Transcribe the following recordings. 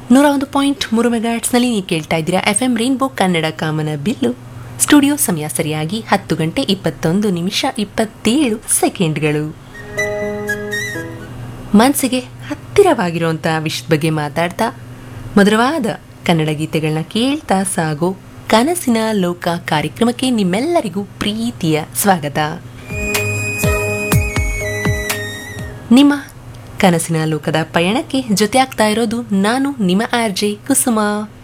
ನೂರ ಒಂದು ಪಾಯಿಂಟ್ ಮೂರು ಮೆಗಾಟ್ಸ್ನಲ್ಲಿ ನೀವು ಕೇಳ್ತಾ ಇದ್ದೀರಾ ಎಫ್ ಎಂ ರೈನ್ಬೋ ಕನ್ನಡ ಕಾಮನ ಬಿಲ್ಲು ಸ್ಟುಡಿಯೋ ಸಮಯ ಸರಿಯಾಗಿ ಹತ್ತು ಗಂಟೆ ಇಪ್ಪತ್ತೊಂದು ನಿಮಿಷ ಇಪ್ಪತ್ತೇಳು ಸೆಕೆಂಡ್ಗಳು ಮನಸ್ಸಿಗೆ ಹತ್ತಿರವಾಗಿರುವಂಥ ವಿಷಯದ ಬಗ್ಗೆ ಮಾತಾಡ್ತಾ ಮಧುರವಾದ ಕನ್ನಡ ಗೀತೆಗಳನ್ನ ಕೇಳ್ತಾ ಸಾಗೋ ಕನಸಿನ ಲೋಕ ಕಾರ್ಯಕ್ರಮಕ್ಕೆ ನಿಮ್ಮೆಲ್ಲರಿಗೂ ಪ್ರೀತಿಯ ಸ್ವಾಗತ ನಿಮ್ಮ ಕನಸಿನ ಲೋಕದ ಪಯಣಕ್ಕೆ ಜೊತೆ ಆಗ್ತಾ ಇರೋದು ನಾನು ನಿಮ್ಮ ಆರ್ಜೆ ಕುಸುಮ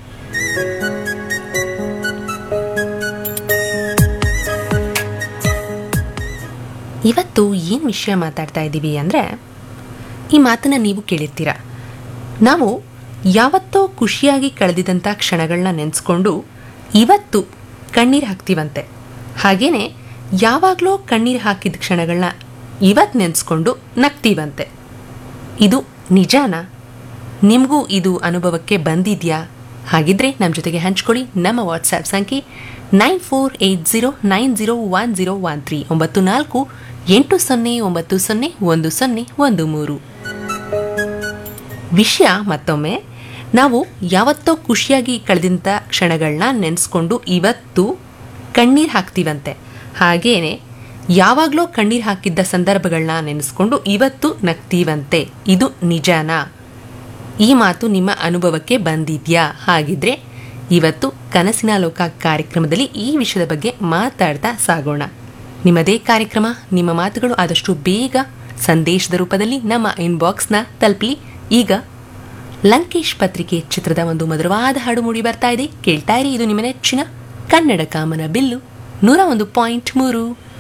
ಇವತ್ತು ಏನು ವಿಷಯ ಮಾತಾಡ್ತಾ ಇದ್ದೀವಿ ಅಂದರೆ ಈ ಮಾತನ್ನು ನೀವು ಕೇಳಿರ್ತೀರ ನಾವು ಯಾವತ್ತೋ ಖುಷಿಯಾಗಿ ಕಳೆದಿದ್ದಂಥ ಕ್ಷಣಗಳನ್ನ ನೆನೆಸ್ಕೊಂಡು ಇವತ್ತು ಕಣ್ಣೀರು ಹಾಕ್ತೀವಂತೆ ಹಾಗೇನೆ ಯಾವಾಗಲೂ ಕಣ್ಣೀರು ಹಾಕಿದ ಕ್ಷಣಗಳನ್ನ ಇವತ್ತು ನೆನೆಸ್ಕೊಂಡು ನಗ್ತೀವಂತೆ ಇದು ನಿಜಾನಾ ನಿಮಗೂ ಇದು ಅನುಭವಕ್ಕೆ ಬಂದಿದೆಯಾ ಹಾಗಿದ್ರೆ ನಮ್ಮ ಜೊತೆಗೆ ಹಂಚ್ಕೊಳ್ಳಿ ನಮ್ಮ ವಾಟ್ಸ್ಆ್ಯಪ್ ಸಂಖ್ಯೆ nine four eight zero nine zero one zero one three ಒಂಬತ್ತು ನಾಲ್ಕು ಎಂಟು ಸೊನ್ನೆ ಒಂಬತ್ತು ಸೊನ್ನೆ ಒಂದು ಸೊನ್ನೆ ಒಂದು ಮೂರು ವಿಷಯ ಮತ್ತೊಮ್ಮೆ ನಾವು ಯಾವತ್ತೋ ಖುಷಿಯಾಗಿ ಕಳೆದಂಥ ಕ್ಷಣಗಳನ್ನ ನೆನೆಸ್ಕೊಂಡು ಇವತ್ತು ಕಣ್ಣೀರು ಹಾಕ್ತೀವಂತೆ ಹಾಗೇನೆ ಯಾವಾಗಲೂ ಕಣ್ಣೀರು ಹಾಕಿದ್ದ ಸಂದರ್ಭಗಳನ್ನ ನೆನೆಸ್ಕೊಂಡು ಇವತ್ತು ನಗ್ತೀವಂತೆ ಇದು ನಿಜಾನಾ ಈ ಮಾತು ನಿಮ್ಮ ಅನುಭವಕ್ಕೆ ಬಂದಿದ್ಯಾ ಹಾಗಿದ್ರೆ ಇವತ್ತು ಕನಸಿನ ಲೋಕ ಕಾರ್ಯಕ್ರಮದಲ್ಲಿ ಈ ವಿಷಯದ ಬಗ್ಗೆ ಮಾತಾಡ್ತಾ ಸಾಗೋಣ ನಿಮ್ಮದೇ ಕಾರ್ಯಕ್ರಮ ನಿಮ್ಮ ಮಾತುಗಳು ಆದಷ್ಟು ಬೇಗ ಸಂದೇಶದ ರೂಪದಲ್ಲಿ ನಮ್ಮ ಇನ್ಬಾಕ್ಸ್ನ ತಲುಪಲಿ ಈಗ ಲಂಕೇಶ್ ಪತ್ರಿಕೆ ಚಿತ್ರದ ಒಂದು ಮಧುರವಾದ ಹಾಡು ಮೂಡಿ ಬರ್ತಾ ಇದೆ ಕೇಳ್ತಾ ಇರಿ ಇದು ನಿಮ್ಮ ನೆಚ್ಚಿನ ಕನ್ನಡ ಕಾಮನ ಬಿಲ್ಲು ನೂರ ಒಂದು ಪಾಯಿಂಟ್ ಮೂರು